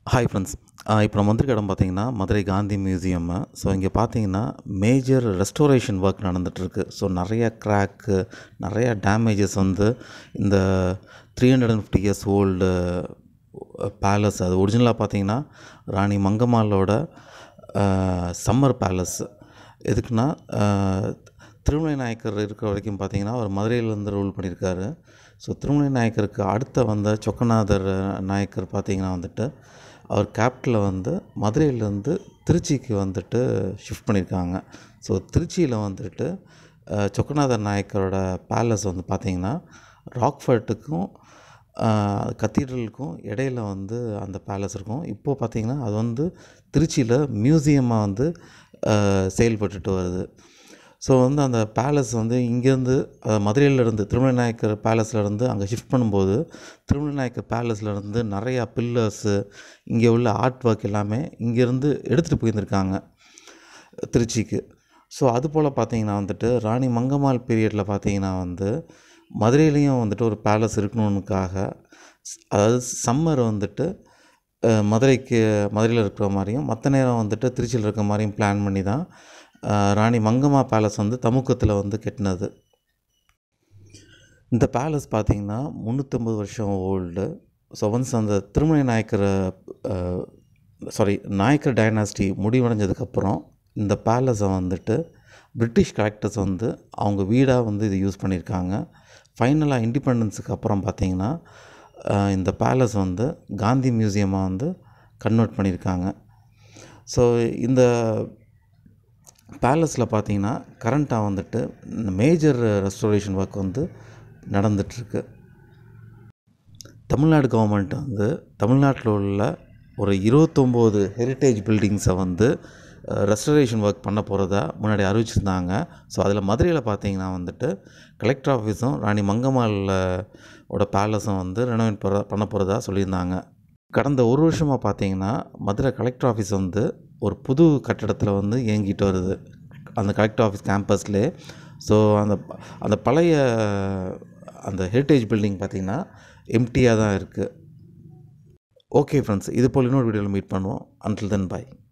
hi friends இப்போ நம்ம வந்திருக்க இடம் பார்த்தீங்கன்னா மதுரை காந்தி மியூசியம்மு ஸோ இங்கே பார்த்தீங்கன்னா மேஜர் ரெஸ்டோரேஷன் ஒர்க் நடந்துகிட்ருக்கு ஸோ நிறைய கிராக்கு நிறைய டேமேஜஸ் வந்து இந்த three hundred and fifty years old palace அது ஒரிஜினலாக பார்த்தீங்கன்னா ராணி மங்கம்மாளோட சம்மர் பேலஸ் எதுக்குன்னா அஹ், திருமலை நாயக்கர் இருக்கிற வரைக்கும் பார்த்தீங்கன்னா அவர் மதுரையிலேருந்து ரூல் பண்ணியிருக்காரு ஸோ திருமலை நாயக்கருக்கு அடுத்த வந்த சொக்கநாதர் நாயக்கர் பார்த்தீங்கன்னா வந்துட்டு அவர் கேபிட்டலை வந்து மதுரையிலேருந்து திருச்சிக்கு வந்துட்டு ஷிஃப்ட் பண்ணியிருக்காங்க ஸோ திருச்சியில் வந்துட்டு அஹ், சொக்கநாதர் நாயக்கரோட பேலஸ் வந்து பார்த்திங்கன்னா ராக்ஃபர்ட்டுக்கும் கத்தீட்ரலுக்கும் இடையில வந்து அந்த பேலஸ் இருக்கும் இப்போது பார்த்திங்கன்னா அது வந்து திருச்சியில் மியூசியமாக வந்து அஹ், செயல்பட்டுட்டு வருது ஸோ வந்து அந்த பேலஸ் வந்து இங்கேருந்து மதுரையிலேருந்து திருமலை நாயக்கர் பேலஸ்லேருந்து அங்கே ஷிஃப்ட் பண்ணும்போது திருமலை நாயக்கர் பேலஸ்லேருந்து நிறையா பில்லர்ஸு இங்கே உள்ள ஆர்ட் ஒர்க் எல்லாமே இங்கேருந்து எடுத்துகிட்டு போயிருந்திருக்காங்க திருச்சிக்கு ஸோ அது போல் பார்த்தீங்கன்னா வந்துட்டு ராணி மங்கம்மாள் பீரியடில் பார்த்தீங்கன்னா வந்து மதுரையிலையும் வந்துட்டு ஒரு பேலஸ் இருக்கணுன்னுக்காக ஸ்- அதாவது சம்மர் வந்துட்டு அஹ், மதுரைக்கு மதுரையில் இருக்கிற மாதிரியும் மற்ற நேரம் வந்துட்டு திருச்சியில் இருக்கிற மாதிரியும் பிளான் பண்ணி தான் அஹ், ராணி மங்கம்மா பேலஸ் வந்து தமுக்கத்தில் வந்து கட்டினது இந்த பேலஸ் பார்த்தீங்கன்னா முந்நூற்றம்பது வருஷம் ஓல்டு ஸோ ஒன்ஸ் அந்த திருமலை நாயக்கர் சாரி நாயக்கர் டைனாஸ்டி முடிவடைஞ்சதுக்கப்புறம் இந்த பேலஸை வந்துட்டு பிரிட்டிஷ் கலெக்டர்ஸ் வந்து அவங்க வீடாக வந்து இது யூஸ் பண்ணியிருக்காங்க ஃபைனலாக இண்டிபெண்டன்ஸுக்கு அப்புறம் பார்த்தீங்கன்னா அஹ், இந்த பேலஸ் வந்து காந்தி மியூசியமாக வந்து கன்வெர்ட் பண்ணியிருக்காங்க ஸோ இந்த பேலஸில் பார்த்தீங்கன்னா கரண்ட்டாக வந்துட்டு மேஜர் ரெஸ்டோரேஷன் ஒர்க் வந்து நடந்துகிட்ருக்கு தமிழ்நாடு கவர்மெண்ட் வந்து தமிழ்நாட்டில் உள்ள ஒரு இருபத்தொம்போது ஹெரிட்டேஜ் பில்டிங்ஸை வந்து ரெஸ்டரேஷன் ஒர்க் பண்ண போகிறதா முன்னாடி அறிவிச்சிருந்தாங்க ஸோ அதில் மதுரையில் பார்த்தீங்கன்னா வந்துட்டு கலெக்டர் ஆஃபீஸும் ராணி மங்கம்மாள் ஓட பேலஸும் வந்து ரெனோவேட் போகிற பண்ண போகிறதா சொல்லியிருந்தாங்க கடந்த ஒரு வருஷமாக பார்த்தீங்கன்னா மதுரை கலெக்டர் ஆஃபீஸ் வந்து ஒரு புது கட்டடத்தில் வந்து இயங்கிட்டு வருது அந்த கலெக்டர் ஆஃபீஸ் கேம்பஸ்லேயே ஸோ அந்த அந்த பழைய அந்த ஹெரிட்டேஜ் பில்டிங் பார்த்திங்கன்னா எம்டியாக தான் இருக்குது ஓகே ஃப்ரெண்ட்ஸ் இது போல் இன்னொரு வீடியோவில் மீட் பண்ணுவோம் அன்டில் தென் பாய்